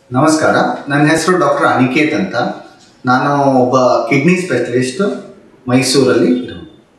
ನಮಸ್ಕಾರ ನನ್ನ ಹೆಸರು ಡಾಕ್ಟರ್ ಅನಿಕೇತ್ ಅಂತ ನಾನು ಒಬ್ಬ ಕಿಡ್ನಿ ಸ್ಪೆಷಲಿಸ್ಟ್ ಮೈಸೂರಲ್ಲಿ ಇರೋದು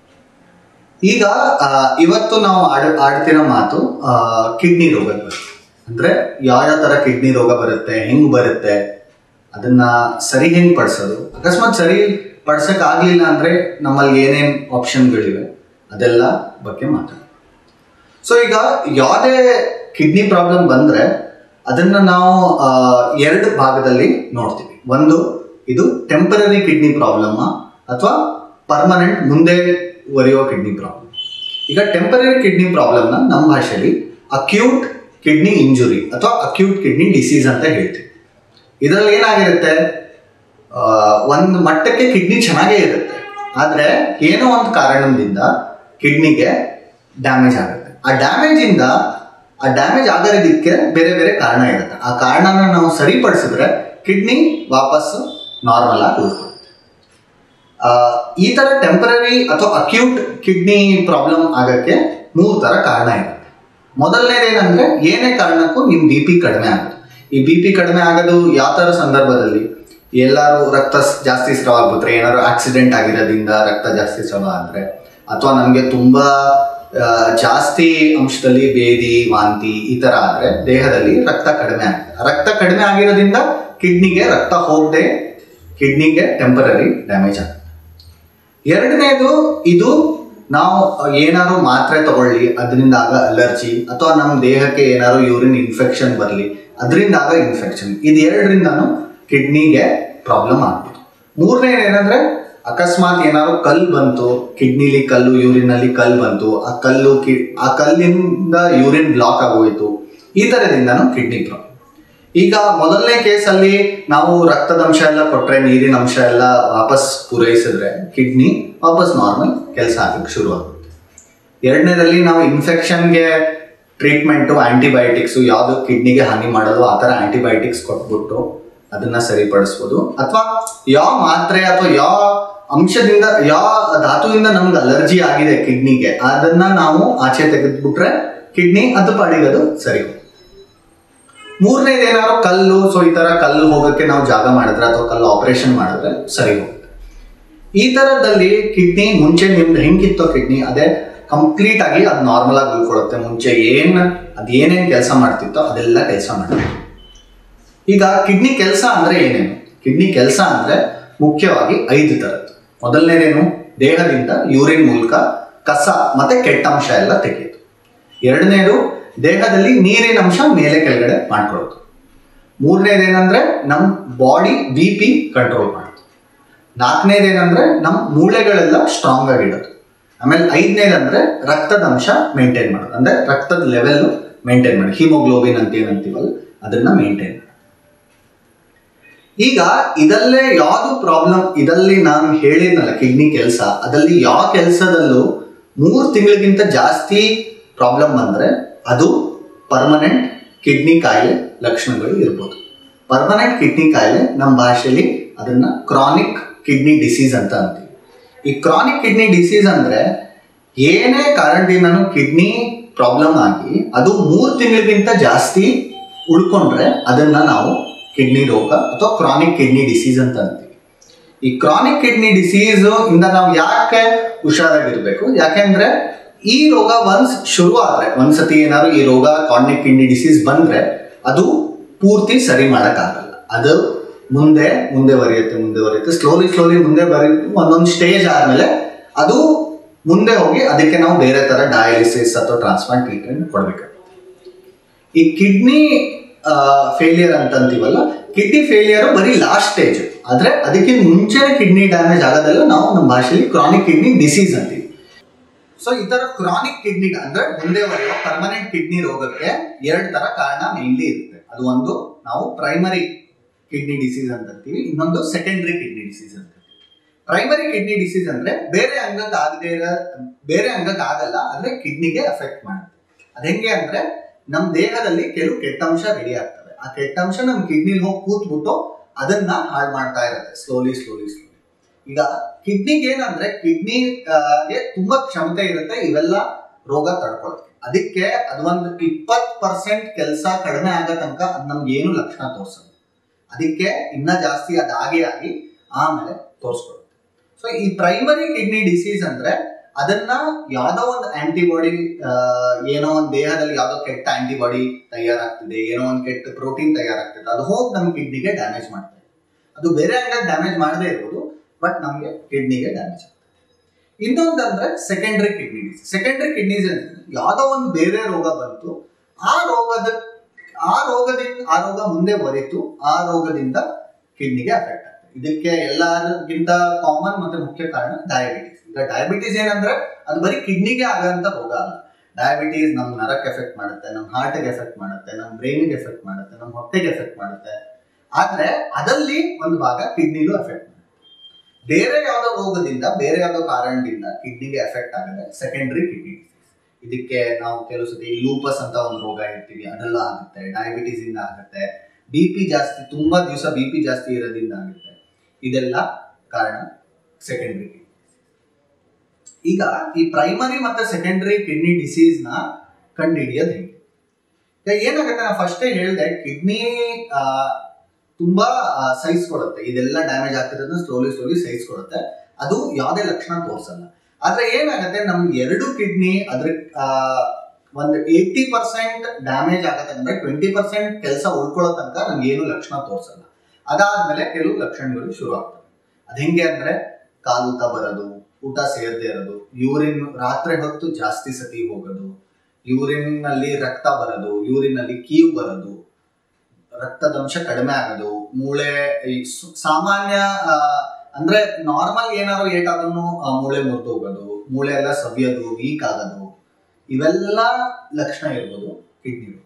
ಈಗ ಆ, ಇವತ್ತು ನಾವು ಆಡ ಆಡ್ತಿರೋ ಮಾತು ಕಿಡ್ನಿ ರೋಗದ ಬಗ್ಗೆ ಅಂದರೆ ಯಾವ ಥರ ಕಿಡ್ನಿ ರೋಗ ಬರುತ್ತೆ ಹೆಂಗೆ ಬರುತ್ತೆ ಅದನ್ನ ಸರಿ ಹೆಂಗೆ ಪಡಿಸೋದು ಅಕಸ್ಮಾತ್ ಸರಿ ಪಡ್ಸಕ್ ಆಗ್ಲಿಲ್ಲ ಅಂದರೆ ನಮ್ಮಲ್ಲಿ ಏನೇನು ಆಪ್ಷನ್ಗಳಿವೆ ಅದೆಲ್ಲ ಬಗ್ಗೆ ಮಾತಾಡೋಣ ಸೊ ಈಗ ಯಾವುದೇ ಕಿಡ್ನಿ ಪ್ರಾಬ್ಲಮ್ ಬಂದರೆ ಅದನ್ನು ನಾವು ಆ, ಎರಡು ಭಾಗದಲ್ಲಿ ನೋಡ್ತೀವಿ ಒಂದು ಇದು ಟೆಂಪರರಿ ಕಿಡ್ನಿ ಪ್ರಾಬ್ಲಮ್ಮ ಅಥವಾ ಪರ್ಮನೆಂಟ್ ಮುಂದೆ ಒರೆಯೋ ಕಿಡ್ನಿ ಪ್ರಾಬ್ಲಮ್ ಈಗ ಟೆಂಪರರಿ ಕಿಡ್ನಿ ಪ್ರಾಬ್ಲಮ್ನ ನಮ್ಮ ಭಾಷೆಯಲ್ಲಿ ಅಕ್ಯೂಟ್ ಕಿಡ್ನಿ ಇಂಜುರಿ ಅಥವಾ ಅಕ್ಯೂಟ್ ಕಿಡ್ನಿ ಡಿಸೀಸ್ ಅಂತ ಹೇಳ್ತೀವಿ ಇದರಲ್ಲಿ ಏನಾಗಿರುತ್ತೆ ಒಂದು ಮಟ್ಟಕ್ಕೆ ಕಿಡ್ನಿ ಚೆನ್ನಾಗೇ ಇರುತ್ತೆ ಆದರೆ ಏನೋ ಒಂದು ಕಾರಣದಿಂದ ಕಿಡ್ನಿಗೆ ಡ್ಯಾಮೇಜ್ ಆಗುತ್ತೆ ಆ ಡ್ಯಾಮೇಜಿಂದ ಆ ಡ್ಯಾಮೇಜ್ ಆಗೋದಕ್ಕೆ ಬೇರೆ ಬೇರೆ ಕಾರಣ ಇರುತ್ತೆ ಆ ಕಾರಣನ ನಾವು ಸರಿಪಡಿಸಿದ್ರೆ ಕಿಡ್ನಿ ವಾಪಸ್ಸು ನಾರ್ಮಲ್ ಆಗಿ ಉಳ್ಕೊಳ್ಳುತ್ತೆ ಆ, ಈ ಥರ ಟೆಂಪರರಿ ಅಥವಾ ಅಕ್ಯೂಟ್ ಕಿಡ್ನಿ ಪ್ರಾಬ್ಲಮ್ ಆಗೋಕ್ಕೆ ಮೂರು ಥರ ಕಾರಣ ಇರುತ್ತೆ ಮೊದಲನೇದೇನೆಂದರೆ ಏನೇ ಕಾರಣಕ್ಕೂ ನಿಮ್ಮ ಬಿ ಪಿ ಕಡಿಮೆ ಆಗುತ್ತೆ ಈ ಬಿ ಪಿ ಕಡಿಮೆ ಆಗೋದು ಯಾವ ಥರ ಸಂದರ್ಭದಲ್ಲಿ ಎಲ್ಲರೂ ರಕ್ತ ಸ್- ಜಾಸ್ತಿ ಸ್ರಾವ ಆಗ್ಬಿಟ್ರೆ ಏನಾದ್ರು ಆಕ್ಸಿಡೆಂಟ್ ಆಗಿರೋದ್ರಿಂದ ರಕ್ತ ಜಾಸ್ತಿ ಸ್ರಾವ ಆದರೆ ಅಥವಾ ನಮಗೆ ತುಂಬ ಆ, ಜಾಸ್ತಿ ಅಂಶದಲ್ಲಿ ಬೇದಿ ವಾಂತಿ ಈ ಥರ ಆದರೆ ದೇಹದಲ್ಲಿ ರಕ್ತ ಕಡಿಮೆ ಆಗುತ್ತೆ ರಕ್ತ ಕಡಿಮೆ ಆಗಿರೋದ್ರಿಂದ ಕಿಡ್ನಿಗೆ ರಕ್ತ ಹೋಗದೆ ಕಿಡ್ನಿಗೆ ಟೆಂಪರರಿ ಡ್ಯಾಮೇಜ್ ಆಗುತ್ತೆ ಎರಡನೇದು ಇದು ನಾವು ಏನಾದ್ರು ಮಾತ್ರೆ ತಗೊಳ್ಳಿ ಅದರಿಂದ ಆಗ ಅಲರ್ಜಿ ಅಥವಾ ನಮ್ಮ ದೇಹಕ್ಕೆ ಏನಾದ್ರು ಯೂರಿನ್ ಇನ್ಫೆಕ್ಷನ್ ಬರಲಿ ಅದರಿಂದ ಆಗ ಇನ್ಫೆಕ್ಷನ್ ಇದು ಎರಡರಿಂದನೂ ಕಿಡ್ನಿಗೆ ಪ್ರಾಬ್ಲಮ್ ಆಗ್ಬೋದು ಮೂರನೇದು ಏನಂದ್ರೆ ಅಕಸ್ಮಾತ್ ಏನಾದ್ರು ಕಲ್ಲು ಬಂತು ಕಿಡ್ನಿಲಿ ಕಲ್ಲು ಯೂರಿನಲ್ಲಿ ಕಲ್ಲು ಬಂತು ಆ ಕಲ್ಲು ಕಿ ಆ ಕಲ್ಲಿಂದ ಯೂರಿನ್ ಬ್ಲಾಕ್ ಆಗೋಯ್ತು ಈ ಥರದಿಂದನೂ ಕಿಡ್ನಿ ಪ್ರಾಬ್ಲಮ್ ಈಗ ಮೊದಲನೇ ಕೇಸಲ್ಲಿ ನಾವು ರಕ್ತದ ಅಂಶ ಎಲ್ಲ ಕೊಟ್ರೆ ನೀರಿನ ಅಂಶ ಎಲ್ಲ ವಾಪಸ್ ಪೂರೈಸಿದ್ರೆ ಕಿಡ್ನಿ ವಾಪಸ್ ನಾರ್ಮಲ್ ಕೆಲಸ ಆಗಕ್ಕೆ ಶುರು ಆಗುತ್ತೆ ಎರಡನೇದಲ್ಲಿ ನಾವು ಇನ್ಫೆಕ್ಷನ್ಗೆ ಟ್ರೀಟ್ಮೆಂಟು ಆಂಟಿಬಯೋಟಿಕ್ಸು ಯಾವುದು ಕಿಡ್ನಿಗೆ ಹಾನಿ ಮಾಡೋದು ಆ ಥರ ಆಂಟಿಬಯೋಟಿಕ್ಸ್ ಕೊಟ್ಬಿಟ್ಟು ಅದನ್ನ ಸರಿಪಡಿಸ್ಬೋದು ಅಥವಾ ಯಾವ ಮಾತ್ರೆ ಅಥವಾ ಯಾವ ಅಂಶದಿಂದ ಯಾವ ಧಾತುವಿಂದ ನಮ್ಗೆ ಅಲರ್ಜಿ ಆಗಿದೆ ಕಿಡ್ನಿಗೆ ಅದನ್ನ ನಾವು ಆಚೆ ತೆಗೆದ್ಬಿಟ್ರೆ ಕಿಡ್ನಿ ಅದು ಪಾಡಿಗೆ ಅದು ಸರಿ ಹೋಗುತ್ತೆ ಮೂರನೇದು ಏನಾದ್ರು ಕಲ್ಲು ಸೊ ಈ ತರ ಕಲ್ಲು ಹೋಗಕ್ಕೆ ನಾವು ಜಾಗ ಮಾಡಿದ್ರೆ ಅಥವಾ ಕಲ್ಲು ಆಪರೇಷನ್ ಮಾಡಿದ್ರೆ ಸರಿ ಹೋಗುತ್ತೆ ಈ ತರದಲ್ಲಿ ಕಿಡ್ನಿ ಮುಂಚೆ ನಿಮ್ದು ಹೆಂಗಿತ್ತೋ ಕಿಡ್ನಿ ಅದೇ ಕಂಪ್ಲೀಟ್ ಆಗಿ ಅದು ನಾರ್ಮಲ್ ಆಗಿ ಉಳ್ಕೊಳ್ಳುತ್ತೆ ಮುಂಚೆ ಏನ್ ಅದು ಏನೇನ್ ಕೆಲಸ ಮಾಡ್ತಿತ್ತೋ ಅದೆಲ್ಲ ಕೆಲಸ ಮಾಡುತ್ತೆ ಈಗ ಕಿಡ್ನಿ ಕೆಲಸ ಅಂದ್ರೆ ಏನೇನು ಕಿಡ್ನಿ ಕೆಲಸ ಅಂದ್ರೆ ಮುಖ್ಯವಾಗಿ ಐದು ತರದ್ದು ಮೊದಲನೇದೇನು ದೇಹದಿಂದ ಯೂರಿನ್ ಮೂಲಕ ಕಸ ಮತ್ತೆ ಕೆಟ್ಟ ಅಂಶ ಎಲ್ಲ ತೆಗೆಯೋದು ಎರಡನೇದು ದೇಹದಲ್ಲಿ ನೀರಿನ ಅಂಶ ಮೇಲೆ ಕೆಳಗಡೆ ಮಾಡ್ಕೊಳ್ಳೋದು ಮೂರನೇದೇನಂದ್ರೆ ನಮ್ಮ ಬಾಡಿ ಬಿ ಪಿ ಕಂಟ್ರೋಲ್ ಮಾಡೋದು ನಾಲ್ಕನೇದೇನಂದ್ರೆ ನಮ್ಮ ಮೂಳೆಗಳೆಲ್ಲ ಸ್ಟ್ರಾಂಗ್ ಆಗಿಡೋದು ಆಮೇಲೆ ಐದನೇದಂದ್ರೆ ರಕ್ತದ ಅಂಶ ಮೇಂಟೈನ್ ಮಾಡೋದು ಅಂದ್ರೆ ರಕ್ತದ ಲೆವೆಲ್ ಮೇಂಟೈನ್ ಮಾಡಿ ಹಿಮೋಗ್ಲೋಬಿನ್ ಅಂತ ಏನಂತೀವಲ್ಲ ಅದನ್ನ ಮೇಂಟೈನ್ ಮಾಡೋದು ಈಗ ಇದಲ್ಲೇ ಯಾವುದು ಪ್ರಾಬ್ಲಮ್ ಇದಲ್ಲಿ ನಾನು ಹೇಳಿದ್ನಲ್ಲ ಕಿಡ್ನಿ ಕೆಲಸ ಅದಲ್ಲಿ ಯಾವ ಕೆಲಸದಲ್ಲೂ ಮೂರು ತಿಂಗಳಿಗಿಂತ ಜಾಸ್ತಿ ಪ್ರಾಬ್ಲಮ್ ಬಂದರೆ ಅದು ಪರ್ಮನೆಂಟ್ ಕಿಡ್ನಿ ಕಾಯಿಲೆ ಲಕ್ಷಣಗಳು ಇರ್ಬೋದು ಪರ್ಮನೆಂಟ್ ಕಿಡ್ನಿ ಕಾಯಿಲೆ ನಮ್ಮ ಭಾಷೆಯಲ್ಲಿ ಅದನ್ನ ಕ್ರಾನಿಕ್ ಕಿಡ್ನಿ ಡಿಸೀಸ್ ಅಂತ ಅಂತೀವಿ ಈ ಕ್ರಾನಿಕ್ ಕಿಡ್ನಿ ಡಿಸೀಸ್ ಅಂದ್ರೆ ಏನೇ ಕಾರಣದಿಂದನೂ ಕಿಡ್ನಿ ಪ್ರಾಬ್ಲಮ್ ಆಗಿ ಅದು ಮೂರು ತಿಂಗಳಿಗಿಂತ ಜಾಸ್ತಿ ಉಳ್ಕೊಂಡ್ರೆ ಅದನ್ನ ನಾವು ಕಿಡ್ನಿ ರೋಗ ಅಥವಾ ಕ್ರಾನಿಕ್ ಕಿಡ್ನಿ ಡಿಸೀಸ್ ಅಂತ ಅಂತೀವಿ ಈ ಕ್ರಾನಿಕ್ ಕಿಡ್ನಿ ಡಿಸೀಸ್ ಇಂದ ನಾವು ಯಾಕೆ ಹುಷಾರಾಗಿರ್ಬೇಕು ಯಾಕೆಂದ್ರೆ ಈ ರೋಗ ಒನ್ಸ್ ಶುರು ಆದ್ರೆ ಒಂದ್ಸತಿ ಏನಾದ್ರು ಈ ರೋಗ ಕ್ರಾನಿಕ್ ಕಿಡ್ನಿ ಡಿಸೀಸ್ ಬಂದ್ರೆ ಅದು ಪೂರ್ತಿ ಸರಿ ಮಾಡಕ್ಕಾಗಲ್ಲ ಅದು ಮುಂದೆ ಮುಂದೆ ಬರೆಯುತ್ತೆ ಮುಂದೆ ಬರೆಯುತ್ತೆ ಸ್ಲೋಲಿ ಸ್ಲೋಲಿ ಮುಂದೆ ಬರೆಯುತ್ತೆ ಒಂದೊಂದು ಸ್ಟೇಜ್ ಆದ್ಮೇಲೆ ಅದು ಮುಂದೆ ಹೋಗಿ ಅದಕ್ಕೆ ನಾವು ಬೇರೆ ತರ ಡಯಾಲಿಸಿಸ್ ಅಥವಾ ಟ್ರಾನ್ಸ್ಪ್ಲಾಂಟ್ ಟ್ರೀಟ್ಮೆಂಟ್ ಕೊಡ್ಬೇಕಾಗುತ್ತೆ ಈ ಕಿಡ್ನಿ ಫೇಲಿಯರ್ ಅಂತ ಅಂತೀವಲ್ಲ ಕಿಡ್ನಿ ಫೇಲಿಯರ್ ಬರೀ ಲಾಸ್ಟ್ ಸ್ಟೇಜ್ ಆದ್ರೆ ಅದಕ್ಕೆ ಮುಂಚೆನೆ ಕಿಡ್ನಿ ಡ್ಯಾಮೇಜ್ ಆಗೋದೆಲ್ಲ ನಾವು ನಮ್ಮ ಭಾಷೆಯಲ್ಲಿ ಕ್ರಾನಿಕ್ ಕಿಡ್ನಿ ಡಿಸೀಸ್ ಅಂತೀವಿ ಸೊ ಈ ತರ ಕ್ರಾನಿಕ್ ಕಿಡ್ನಿ ಅಂದ್ರೆ ಮುಂದೆ ಬರೆಯೋ ಪರ್ಮನೆಂಟ್ ಕಿಡ್ನಿ ರೋಗಕ್ಕೆ ಎರಡು ತರ ಕಾರಣ ಮೇನ್ಲಿ ಇರುತ್ತೆ ಅದು ಒಂದು ನಾವು ಪ್ರೈಮರಿ ಕಿಡ್ನಿ ಡಿಸೀಸ್ ಅಂತ ಅಂತೀವಿ ಇನ್ನೊಂದು ಸೆಕೆಂಡರಿ ಕಿಡ್ನಿ ಡಿಸೀಸ್ ಅಂತ ಪ್ರೈಮರಿ ಕಿಡ್ನಿ ಡಿಸೀಸ್ ಅಂದ್ರೆ ಬೇರೆ ಅಂಗಕ್ಕೆ ಆಗದೆ ಇರೋ ಬೇರೆ ಅಂಗಕ್ಕೆ ಆಗಲ್ಲ ಆದ್ರೆ ಕಿಡ್ನಿಗೆ ಎಫೆಕ್ಟ್ ಮಾಡುತ್ತೆ ಅದ್ ಹೆಂಗೆ ಅಂದ್ರೆ ನಮ್ಮ ದೇಹದಲ್ಲಿ ಕೆಲವು ಕೆಟ್ಟಾಂಶ ರೆಡಿ ಆಗ್ತವೆ ಆ ಕೆಟ್ಟಾಂಶ ನಮ್ಮ ಕಿಡ್ನಿಲಿ ಹೋಗಿ ಕೂತ್ಬಿಟ್ಟು ಅದನ್ನ ಹಾಳು ಮಾಡ್ತಾ ಇರುತ್ತೆ ಸ್ಲೋಲಿ ಸ್ಲೋಲಿ ಸ್ಲೋಲಿ ಈಗ ಕಿಡ್ನಿಗೆ ಏನಂದ್ರೆ ಕಿಡ್ನಿ ಗೆ ತುಂಬಾ ಕ್ಷಮತೆ ಇರುತ್ತೆ ಇವೆಲ್ಲ ರೋಗ ತಡ್ಕೊಳ್ಳೋಕೆ ಅದಕ್ಕೆ ಅದು ಒಂದು ಇಪ್ಪತ್ತು ಪರ್ಸೆಂಟ್ ಕೆಲಸ ಕಡಿಮೆ ಆಗೋ ತನಕ ಅದು ನಮ್ಗೆ ಏನು ಲಕ್ಷಣ ತೋರಿಸೋದು ಅದಕ್ಕೆ ಇನ್ನ ಜಾಸ್ತಿ ಅದಾಗೆ ಆಗಿ ಆಮೇಲೆ ತೋರಿಸ್ಕೊಡುತ್ತೆ ಸೊ ಈ ಪ್ರೈಮರಿ ಕಿಡ್ನಿ ಡಿಸೀಸ್ ಅಂದ್ರೆ ಅದನ್ನ ಯಾವ್ದೋ ಒಂದು ಆಂಟಿಬಾಡಿ ಏನೋ ಒಂದು ದೇಹದಲ್ಲಿ ಯಾವ್ದೋ ಕೆಟ್ಟ ಆಂಟಿಬಾಡಿ ತಯಾರಾಗ್ತಿದೆ ಏನೋ ಒಂದು ಕೆಟ್ಟ ಪ್ರೋಟೀನ್ ತಯಾರಾಗ್ತಿದೆ ಅದು ಹೋಗಿ ನಮ್ಮ ಕಿಡ್ನಿಗೆ ಡ್ಯಾಮೇಜ್ ಮಾಡ್ತಾ ಇದೆ ಅದು ಬೇರೆ ಅಂಗಡಿ ಡ್ಯಾಮೇಜ್ ಮಾಡದೇ ಇರ್ಬೋದು ಬಟ್ ನಮಗೆ ಕಿಡ್ನಿಗೆ ಡ್ಯಾಮೇಜ್ ಆಗ್ತದೆ ಇನ್ನೊಂದಂದ್ರೆ secondary kidney disease secondary kidneys ಅಂದ್ರೆ ಯಾವ್ದೋ ಒಂದು ಬೇರೆ ರೋಗ ಬಂತು ಆ ರೋಗದ ಆ ರೋಗದಿಂದ ಆ ರೋಗ ಮುಂದೆ ಬರೀತು ಆ ರೋಗದಿಂದ ಕಿಡ್ನಿಗೆ ಅಫೆಕ್ಟ್ ಆಗ್ತದೆ ಇದಕ್ಕೆ ಎಲ್ಲರಿಗಿಂತ ಕಾಮನ್ ಮತ್ತೆ ಮುಖ್ಯ ಕಾರಣ ಡಯಾಬಿಟಿಸ್ ಈಗ ಡಯಾಬಿಟಿಸ್ ಏನಂದ್ರೆ ಅದು ಬರೀ ಕಿಡ್ನಿಗೆ ಆಗಂತ ರೋಗ ಅಲ್ಲ ಡಯಾಬಿಟೀಸ್ ನಮ್ಮ ನರಕ್ಕೆ ಎಫೆಕ್ಟ್ ಮಾಡುತ್ತೆ ನಮ್ಮ ಹಾರ್ಟ್ಗೆ ಎಫೆಕ್ಟ್ ಮಾಡುತ್ತೆ ನಮ್ಮ ಬ್ರೈನ್ಗೆ ಎಫೆಕ್ಟ್ ಮಾಡುತ್ತೆ ನಮ್ಮ ಹೊಟ್ಟೆಗೆ ಎಫೆಕ್ಟ್ ಮಾಡುತ್ತೆ ಆದ್ರೆ ಅದಲ್ಲಿ ಒಂದು ಭಾಗ ಕಿಡ್ನಿಲೂ ಎಫೆಕ್ಟ್ ಮಾಡುತ್ತೆ ಬೇರೆ ಯಾವುದೋ ರೋಗದಿಂದ ಬೇರೆ ಯಾವುದೋ ಕಾರಣದಿಂದ ಕಿಡ್ನಿಗೆ ಎಫೆಕ್ಟ್ ಆಗದೆ ಸೆಕೆಂಡರಿ ಕಿಡ್ನಿ ಡಿಸೀಸ್ ಇದಕ್ಕೆ ನಾವು ಕೆಲವು ಸತಿ ಲೂಪಸ್ ಅಂತ ಒಂದು ರೋಗ ಇರ್ತೀವಿ ಅದೆಲ್ಲ ಆಗುತ್ತೆ ಡಯಾಬಿಟೀಸ್ ಇಂದ ಆಗುತ್ತೆ ಬಿ ಪಿ ಜಾಸ್ತಿ ತುಂಬಾ ದಿವಸ ಬಿ ಪಿ ಜಾಸ್ತಿ ಇರೋದ್ರಿಂದ ಆಗುತ್ತೆ ಇದೆಲ್ಲ ಕಾರಣ ಸೆಕೆಂಡರಿ ಕಿಡ್ನಿ ಈಗ ಈ ಪ್ರೈಮರಿ ಮತ್ತೆ ಸೆಕೆಂಡರಿ ಕಿಡ್ನಿ ಡಿಸೀಸ್ ನ ಕಂಡುಹಿಡಿಯೋದು ಹೇಗೆ ಈಗ ಏನಾಗುತ್ತೆ ನಾನು ಫಸ್ಟೇ ಹೇಳಿದೆ ಕಿಡ್ನಿ ತುಂಬಾ ಸಹಿಸ್ಕೊಡುತ್ತೆ ಇದೆಲ್ಲ ಡ್ಯಾಮೇಜ್ ಆಗ್ತಿರೋದನ್ನ ಸ್ಲೋಲಿ ಸ್ಲೋಲಿ ಸಹಿಸ್ಕೊಡುತ್ತೆ ಅದು ಯಾವುದೇ ಲಕ್ಷಣ ತೋರಿಸಲ್ಲ ಆದ್ರೆ ಏನಾಗುತ್ತೆ ನಮ್ಗೆ ಎರಡು ಕಿಡ್ನಿ ಅದ್ರ ಆ, ಒಂದು ಏಯ್ಟಿ ಪರ್ಸೆಂಟ್ ಡ್ಯಾಮೇಜ್ ಆಗತ್ತೆ ಅಂದ್ರೆ ಟ್ವೆಂಟಿ ಪರ್ಸೆಂಟ್ ಕೆಲಸ ಉಳ್ಕೊಳ್ಳೋ ತನಕ ನಮ್ಗೆ ಏನು ಲಕ್ಷಣ ತೋರಿಸಲ್ಲ ಅದಾದ್ಮೇಲೆ ಕೆಲವು ಲಕ್ಷಣಗಳು ಶುರು ಆಗ್ತವೆ ಅದ್ ಹೆಂಗೆ ಅಂದ್ರೆ ಕಾಲೂತ ಬರೋದು ಊಟ ಸೇರದೆ ಇರೋದು ಯೂರಿನ್ ರಾತ್ರಿ ಹೊತ್ತು ಜಾಸ್ತಿ ಸತಿ ಹೋಗೋದು ಯೂರಿನ್ ನಲ್ಲಿ ರಕ್ತ ಬರೋದು ಯೂರಿನ್ ನಲ್ಲಿ ಕೀವು ಬರೋದು ರಕ್ತದಂಶ ಕಡಿಮೆ ಆಗೋದು ಮೂಳೆ ಈ ಸು- ಸಾಮಾನ್ಯ ಆ, ಅಂದ್ರೆ ನಾರ್ಮಲ್ ಏನಾದ್ರು ಏಟಾದ್ರೂ ಮೂಳೆ ಮುರಿದು ಹೋಗೋದು ಮೂಳೆ ಎಲ್ಲ ಸವಿಯೋದು ವೀಕ್ ಆಗೋದು ಇವೆಲ್ಲ ಲಕ್ಷಣ ಇರ್ಬೋದು ಕಿಡ್ನಿ ರೋಗ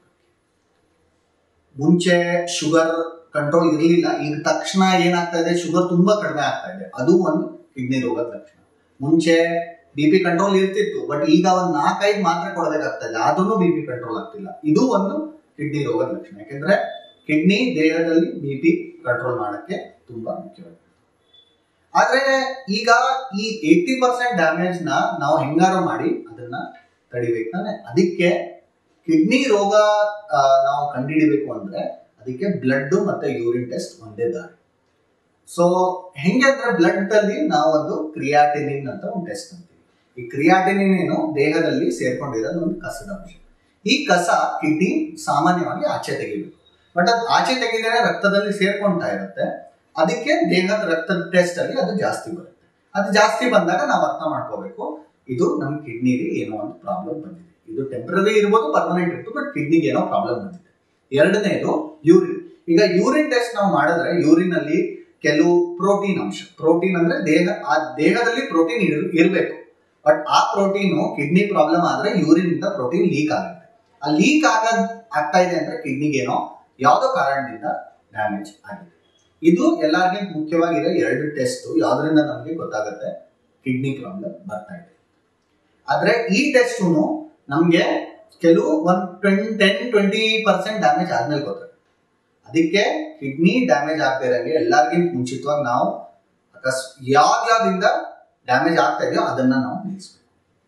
ಮುಂಚೆ ಶುಗರ್ ಕಂಟ್ರೋಲ್ ಇರಲಿಲ್ಲ ಈಗ ತಕ್ಷಣ ಏನಾಗ್ತಾ ಇದೆ ಶುಗರ್ ತುಂಬಾ ಕಡಿಮೆ ಆಗ್ತಾ ಇದೆ ಅದು ಒಂದು ಕಿಡ್ನಿ ರೋಗದ ಲಕ್ಷಣ ಮುಂಚೆ ಬಿ ಪಿ ಕಂಟ್ರೋಲ್ ಇರ್ತಿತ್ತು ಬಟ್ ಈಗ ಒಂದ್ ನಾಲ್ಕೈದು ಮಾತ್ರೆ ಕೊಡಬೇಕಾಗ್ತಾ ಇದೆ ಅದನ್ನು ಬಿ ಪಿ ಕಂಟ್ರೋಲ್ ಆಗ್ತಿಲ್ಲ ಇದು ಒಂದು ಕಿಡ್ನಿ ರೋಗದ ಲಕ್ಷಣ ಯಾಕೆಂದ್ರೆ ಕಿಡ್ನಿ ದೇಹದಲ್ಲಿ ಬಿ ಪಿ ಕಂಟ್ರೋಲ್ ಮಾಡಕ್ಕೆ ತುಂಬಾ ಮುಖ್ಯವಾಗಿದೆ ಆದ್ರೆ ಈಗ ಈ ಏಯ್ಟಿ ಪರ್ಸೆಂಟ್ ಡ್ಯಾಮೇಜ್ ನ ನಾವು ಹೆಂಗಾರು ಮಾಡಿ ಅದನ್ನ ತಡಿಬೇಕು ತಾನೆ ಅದಕ್ಕೆ ಕಿಡ್ನಿ ರೋಗ ಆ, ನಾವು ಕಂಡುಹಿಡಿಬೇಕು ಅಂದ್ರೆ ಅದಕ್ಕೆ ಬ್ಲಡ್ ಮತ್ತೆ ಯೂರಿನ್ ಟೆಸ್ಟ್ ಒಂದೇ ದಾರಿ ಸೊ ಹೆಂಗೆ ಅಂದ್ರೆ ಬ್ಲಡ್ ಅಲ್ಲಿ ನಾವೊಂದು ಕ್ರಿಯಾಟಿನಿನ್ ಅಂತ ಒಂದು ಟೆಸ್ಟ್ ಅಂತೀವಿ ಈ ಕ್ರಿಯಾಟಿನಿನ್ ಏನು ದೇಹದಲ್ಲಿ ಸೇರ್ಕೊಂಡಿರೋದು ಒಂದು ಕಸದ ಅಂಶ ಈ ಕಸ ಕಿಡ್ನಿ ಸಾಮಾನ್ಯವಾಗಿ ಆಚೆ ತೆಗಿಬೇಕು ಬಟ್ ಅದು ಆಚೆ ತೆಗೆದರೆ ರಕ್ತದಲ್ಲಿ ಸೇರ್ಕೊಂತಾ ಇರುತ್ತೆ ಅದಕ್ಕೆ ದೇಹದ ರಕ್ತದ ಟೆಸ್ಟ್ ಅಲ್ಲಿ ಅದು ಜಾಸ್ತಿ ಬರುತ್ತೆ ಅದು ಜಾಸ್ತಿ ಬಂದಾಗ ನಾವು ಅರ್ಥ ಮಾಡ್ಕೋಬೇಕು ಇದು ನಮ್ಮ ಕಿಡ್ನಿಗೆ ಏನೋ ಒಂದು ಪ್ರಾಬ್ಲಮ್ ಬಂದಿದೆ ಇದು ಟೆಂಪ್ರರಿ ಇರ್ಬೋದು ಪರ್ಮನೆಂಟ್ ಇರ್ಬೋದು ಬಟ್ ಕಿಡ್ನಿಗೆ ಏನೋ ಪ್ರಾಬ್ಲಮ್ ಬಂದಿದೆ ಎರಡನೇದು ಯೂರಿನ್ ಈಗ ಯೂರಿನ್ ಟೆಸ್ಟ್ ನಾವು ಮಾಡಿದ್ರೆ ಯೂರಿನ್ ಅಲ್ಲಿ ಕೆಲವು ಪ್ರೋಟೀನ್ ಅಂಶ ಪ್ರೋಟೀನ್ ಅಂದ್ರೆ ದೇಹ ಆ ದೇಹದಲ್ಲಿ ಪ್ರೋಟೀನ್ ಇರಬೇಕು ಬಟ್ ಆ ಪ್ರೋಟೀನು ಕಿಡ್ನಿ ಪ್ರಾಬ್ಲಮ್ ಆದ್ರೆ ಯೂರಿನ್ ಇಂದ ಪ್ರೋಟೀನ್ ಲೀಕ್ ಆಗುತ್ತೆ ಆ ಲೀಕ್ ಆಗದ್ ಆಗ್ತಾ ಇದೆ ಅಂದ್ರೆ ಕಿಡ್ನಿಗೆ ಏನೋ ಯಾವುದೋ ಕಾರಣದಿಂದ ಡ್ಯಾಮೇಜ್ ಆಗಿದೆ ಇದು ಎಲ್ಲರಿಗಿಂತ ಮುಖ್ಯವಾಗಿರೋ ಎರಡು ಟೆಸ್ಟ್ ಯಾವ್ದ್ರಿಂದ ನಮಗೆ ಗೊತ್ತಾಗುತ್ತೆ ಕಿಡ್ನಿ ಪ್ರಾಬ್ಲಮ್ ಬರ್ತಾ ಇದೆ ಆದ್ರೆ ಈ ಟೆಸ್ಟ್ ನಮ್ಗೆ ಕೆಲವು ಒಂದ್ twenty ten twenty percent damage ಆದ್ಮೇಲೆ ಗೊತ್ತಾಗುತ್ತೆ ಅದಕ್ಕೆ ಕಿಡ್ನಿ ಡ್ಯಾಮೇಜ್ ಆಗದೆ ಇರಂಗೆ ಎಲ್ಲರಿಗಿಂತ ಮುಂಚಿತವಾಗಿ ನಾವು ಅಕಸ್ ಯಾವ್ಯಾವ್ದಿಂದ ಡ್ಯಾಮೇಜ್ ಆಗ್ತಾ ಇದೆಯೋ ಅದನ್ನ ನಾವು ನಿಲ್ಲಿಸ್ಬೇಕು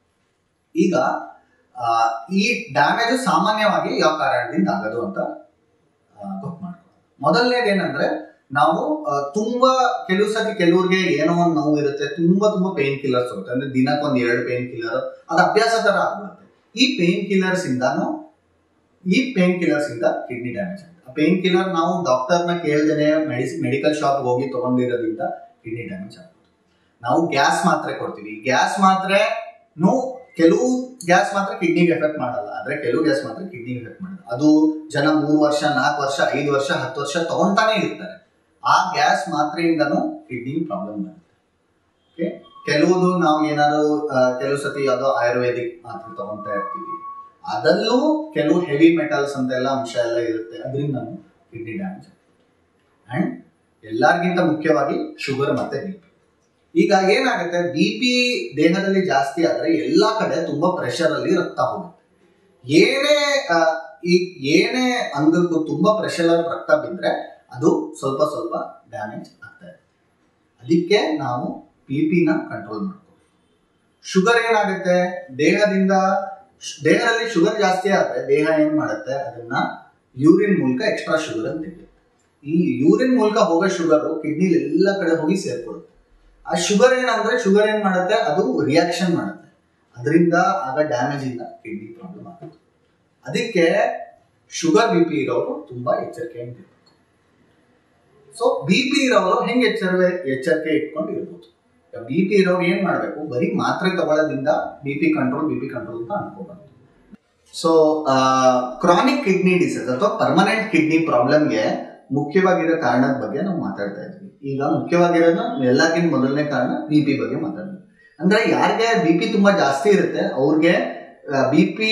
ಈಗ ಆ, ಈ ಡ್ಯಾಮೇಜ್ ಸಾಮಾನ್ಯವಾಗಿ ಯಾವ ಕಾರಣದಿಂದ ಆಗೋದು ಅಂತ ಗೊತ್ತು ಮಾಡ್ಕೊಳ್ಳೋದು ಮೊದಲನೇದು ಏನಂದ್ರೆ ನಾವು ಆ, ತುಂಬಾ ಕೆಲವು ಸತಿ ಕೆಲವ್ರಿಗೆ ಏನೋ ಒಂದು ನೋವು ಇರುತ್ತೆ ತುಂಬಾ ತುಂಬಾ ಪೇನ್ ಕಿಲ್ಲರ್ಸ್ ಹೋಗುತ್ತೆ ಅಂದ್ರೆ ದಿನಕ್ಕೊಂದ್ ಎರಡು ಪೇನ್ ಕಿಲ್ಲರ್ ಅದು ಅಭ್ಯಾಸ ತರ ಆಗ್ಬಿಡುತ್ತೆ ಈ ಪೇನ್ ಕಿಲ್ಲರ್ಸ್ ಇಂದಾನು ಈ ಪೇನ್ ಕಿಲ್ಲರ್ಸ್ ಇಂದ ಕಿಡ್ನಿ ಡ್ಯಾಮೇಜ್ ಆಗುತ್ತೆ ಆ ಪೇನ್ ಕಿಲ್ಲರ್ ನಾವು ಡಾಕ್ಟರ್ನ ಕೇಳ್ದೇನೆ ಮೆಡಿಸಿ ಮೆಡಿಕಲ್ ಶಾಪ್ ಹೋಗಿ ತಗೊಂಡಿರೋದ್ರಿಂದ ಕಿಡ್ನಿ ಡ್ಯಾಮೇಜ್ ಆಗುತ್ತೆ ನಾವು ಗ್ಯಾಸ್ ಮಾತ್ರೆ ಕೊಡ್ತೀವಿ ಗ್ಯಾಸ್ ಮಾತ್ರೆ ಕೆಲವು ಗ್ಯಾಸ್ ಮಾತ್ರ ಕಿಡ್ನಿಗೆ ಎಫೆಕ್ಟ್ ಮಾಡಲ್ಲ ಆದ್ರೆ ಕೆಲವು ಗ್ಯಾಸ್ ಮಾತ್ರ ಕಿಡ್ನಿಗೆ ಎಫೆಕ್ಟ್ ಮಾಡಲ್ಲ ಅದು ಜನ ಮೂರು ವರ್ಷ ನಾಲ್ಕು ವರ್ಷ ಐದು ವರ್ಷ ಹತ್ತು ವರ್ಷ ತಗೊಂತಾನೆ ಇರ್ತಾರೆ ಆ ಗ್ಯಾಸ್ ಮಾತ್ರೆಯಿಂದನೂ ಕಿಡ್ನಿ ಪ್ರಾಬ್ಲಮ್ ಬರುತ್ತೆ ಓಕೆ ಕೆಲವುದು ನಾವು ಏನಾದ್ರು ಆ, ಕೆಲವು ಸತಿ ಯಾವುದೋ ಆಯುರ್ವೇದಿಕ್ ಮಾತ್ರೆ ತಗೊಂತಾ ಇರ್ತೀವಿ ಅದಲ್ಲೂ ಕೆಲವು ಹೆವಿ ಮೆಟಲ್ಸ್ ಅಂತ ಎಲ್ಲ ಅಂಶ ಎಲ್ಲ ಇರುತ್ತೆ ಅದರಿಂದ ಕಿಡ್ನಿ ಡ್ಯಾಮೇಜ್ ಅಂಡ್ ಎಲ್ಲರಿಗಿಂತ ಮುಖ್ಯವಾಗಿ ಶುಗರ್ ಮತ್ತೆ ಬಿ ಪಿ ಈಗ ಏನಾಗುತ್ತೆ ಬಿ ಪಿ ದೇಹದಲ್ಲಿ ಜಾಸ್ತಿ ಆದ್ರೆ ಎಲ್ಲಾ ಕಡೆ ತುಂಬಾ ಪ್ರೆಷರ್ ಅಲ್ಲಿ ರಕ್ತ ಹೋಗುತ್ತೆ ಏನೇ ಆ, ಈ ಏನೇ ಅಂಗಕ್ಕೂ ತುಂಬಾ ಪ್ರೆಷರ್ ಅಲ್ಲಿ ರಕ್ತ ಬಿದ್ರೆ ಅದು ಸ್ವಲ್ಪ ಸ್ವಲ್ಪ ಡ್ಯಾಮೇಜ್ ಆಗ್ತಾ ಇದೆ ಅದಕ್ಕೆ ನಾವು ಬಿ ಪಿನ ಕಂಟ್ರೋಲ್ ಮಾಡ್ಕೋಬೇಕು ಶುಗರ್ ಏನಾಗುತ್ತೆ ದೇಹದಿಂದ ಶ್- ದೇಹದಲ್ಲಿ ಶುಗರ್ ಜಾಸ್ತಿ ಆದ್ರೆ ದೇಹ ಏನ್ ಮಾಡುತ್ತೆ ಅದನ್ನ ಯೂರಿನ್ ಮೂಲಕ ಎಕ್ಸ್ಟ್ರಾ ಶುಗರ್ ಅಂತ ತೆಗೆಯುತ್ತೆ ಈ ಯೂರಿನ್ ಮೂಲಕ ಹೋಗೋ ಶುಗರ್ ಕಿಡ್ನಿ ಎಲ್ಲ ಕಡೆ ಹೋಗಿ ಸೇರ್ಕೊಳ್ಳುತ್ತೆ ಆ ಶುಗರ್ ಏನಂದ್ರೆ ಶುಗರ್ ಏನ್ ಮಾಡುತ್ತೆ ಅದು ರಿಯಾಕ್ಷನ್ ಮಾಡುತ್ತೆ ಅದರಿಂದ ಆಗ ಡ್ಯಾಮೇಜ್ ಇಂದ ಕಿಡ್ನಿ ಪ್ರಾಬ್ಲಮ್ ಆಗುತ್ತೆ ಅದಕ್ಕೆ ಶುಗರ್ ಬಿ ಪಿ ಇರೋರು ತುಂಬಾ ಎಚ್ಚರಿಕೆಯಿಂದ ಇರ್ಬೇಕು ಸೊ ಬಿ ಪಿ ಇರೋರು ಹೆಂಗೆ ಎಚ್ಚರ ಎಚ್ಚರಿಕೆ ಇಟ್ಕೊಂಡು ಇರ್ಬೋದು ಬಿ ಪಿ ಇರೋರು ಏನ್ ಮಾಡ್ಬೇಕು ಬರೀ ಮಾತ್ರೆ ತಗೊಳ್ಳೋದ್ರಿಂದ B P control B P control ಅಂತ ಅನ್ಕೋಬಾರ್ದು ಸೊ ಕ್ರಾನಿಕ್ ಕಿಡ್ನಿ ಡಿಸೀಸ್ ಅಥವಾ ಪರ್ಮನೆಂಟ್ ಕಿಡ್ನಿ ಪ್ರಾಬ್ಲಮ್ಗೆ ಮುಖ್ಯವಾಗಿರೋ ಕಾರಣದ ಬಗ್ಗೆ ನಾವು ಮಾತಾಡ್ತಾ ಇದ್ವಿ ಈಗ ಮುಖ್ಯವಾಗಿರೋದು ಎಲ್ಲಕ್ಕಿಂತ ಮೊದಲನೇ ಕಾರಣ ಬಿ ಪಿ ಬಗ್ಗೆ ಮಾತಾಡೋದು ಅಂದ್ರೆ ಯಾರಿಗೆ ಬಿ ಪಿ ತುಂಬಾ ಜಾಸ್ತಿ ಇರುತ್ತೆ ಅವ್ರಿಗೆ ಬಿ ಪಿ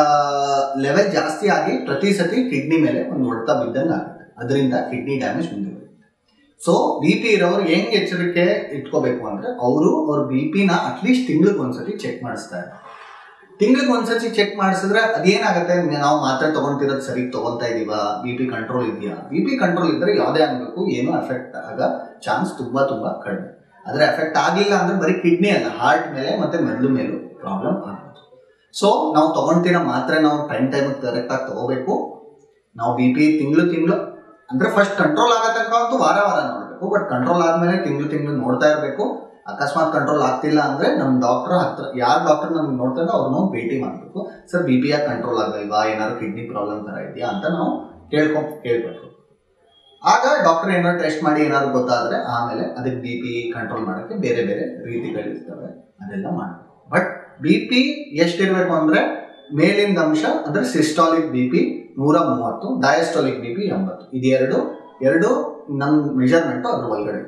ಲೆವೆಲ್ ಜಾಸ್ತಿ ಆಗಿ ಪ್ರತಿ ಸತಿ ಕಿಡ್ನಿ ಮೇಲೆ ಒಂದು ಹೊಡೆತ ಬಿದ್ದಂಗೆ ಆಗುತ್ತೆ ಅದರಿಂದ ಕಿಡ್ನಿ ಡ್ಯಾಮೇಜ್ ಮುಂದೆ ಬರುತ್ತೆ ಸೊ ಬಿ ಪಿ ಇರೋರು ಹೆಂಗ್ ಎಚ್ಚರಿಕೆ ಇಟ್ಕೋಬೇಕು ಅಂದ್ರೆ ಅವರು ಅವ್ರ ಬಿ ಪಿನ ಅಟ್ಲೀಸ್ಟ್ ತಿಂಗಳಿಗೆ ಒಂದ್ಸತಿ ಚೆಕ್ ಮಾಡಿಸ್ತಾ ಇದ್ದಾರೆ ತಿಂಗಳಿಗೆ ಒಂದ್ಸತಿ ಚೆಕ್ ಮಾಡಿಸಿದ್ರೆ ಅದೇನಾಗುತ್ತೆ ನಾವು ಮಾತ್ರೆ ತಗೊಂತಿರೋದು ಸರಿ ತಗೊಂತಾ ಇದೀವಾ ಬಿ ಪಿ ಕಂಟ್ರೋಲ್ ಇದೆಯಾ ಬಿ ಪಿ ಕಂಟ್ರೋಲ್ ಇದ್ರೆ ಯಾವುದೇ ಆಗಬೇಕು ಏನು ಎಫೆಕ್ಟ್ ಆಗ ಚಾನ್ಸ್ ತುಂಬಾ ತುಂಬಾ ಕಡಿಮೆ ಆದ್ರೆ ಎಫೆಕ್ಟ್ ಆಗಿಲ್ಲ ಅಂದ್ರೆ ಬರೀ ಕಿಡ್ನಿ ಅಲ್ಲ ಹಾರ್ಟ್ ಮೇಲೆ ಮತ್ತೆ ಮೆದುಳು ಮೇಲೂ ಪ್ರಾಬ್ಲಮ್ ಆಗ್ಬೋದು ಸೊ ನಾವು ತಗೊಂತಿರೋ ಮಾತ್ರೆ ನಾವು ಟೈಮ್ ಟೈಮ್ ಕರೆಕ್ಟ್ ಆಗಿ ತಗೋಬೇಕು ನಾವು ಬಿ ಪಿ ತಿಂಗಳು ತಿಂಗಳು ಅಂದ್ರೆ ಫಸ್ಟ್ ಕಂಟ್ರೋಲ್ ಆಗೋ ತನಕ ಅಂತೂ ವಾರ ವಾರ ನೋಡಬೇಕು ಬಟ್ ಕಂಟ್ರೋಲ್ ಆದ್ಮೇಲೆ ತಿಂಗಳು ತಿಂಗಳು ನೋಡ್ತಾ ಇರಬೇಕು ಅಕಸ್ಮಾತ್ ಕಂಟ್ರೋಲ್ ಆಗ್ತಿಲ್ಲ ಅಂದ್ರೆ ನಮ್ಮ ಡಾಕ್ಟರ್ ಹತ್ರ ಯಾರು ಡಾಕ್ಟರ್ ನಮ್ಗೆ ನೋಡ್ತಾರೆ ಅವ್ರು ನಾವು ಭೇಟಿ ಮಾಡಬೇಕು ಸರ್ ಬಿ ಪಿ ಯಾಕೆ ಕಂಟ್ರೋಲ್ ಆಗಲ್ವಾ ಏನಾದ್ರು ಕಿಡ್ನಿ ಪ್ರಾಬ್ಲಮ್ ತರ ಇದೆಯಾ ಅಂತ ನಾವು ಕೇಳ್ಕೊಂಡ್ ಕೇಳ್ಬೇಕು ಆಗ ಡಾಕ್ಟರ್ ಏನಾದ್ರು ಟೆಸ್ಟ್ ಮಾಡಿ ಏನಾದ್ರು ಗೊತ್ತಾದ್ರೆ ಆಮೇಲೆ ಅದಕ್ಕೆ ಬಿ ಪಿ ಕಂಟ್ರೋಲ್ ಮಾಡೋಕ್ಕೆ ಬೇರೆ ಬೇರೆ ರೀತಿಗಳಿರ್ತವೆ ಅದೆಲ್ಲ ಮಾಡಬೇಕು ಬಟ್ ಬಿ ಪಿ ಎಷ್ಟಿರ್ಬೇಕು ಅಂದ್ರೆ ಮೇಲಿಂದ ಅಂಶ ಅಂದ್ರೆ ಸಿಸ್ಟಾಲಿಕ್ ಬಿ ಪಿ ನೂರ ಮೂವತ್ತು ಡಯಾಸ್ಟಾಲಿಕ್ ಬಿ ಪಿ ಎಂಬತ್ತು ಇದೆರಡು ಎರಡು ನಮ್ಮ ಮೆಜರ್ಮೆಂಟ್ ಅದ್ರ ಒಳಗಡೆ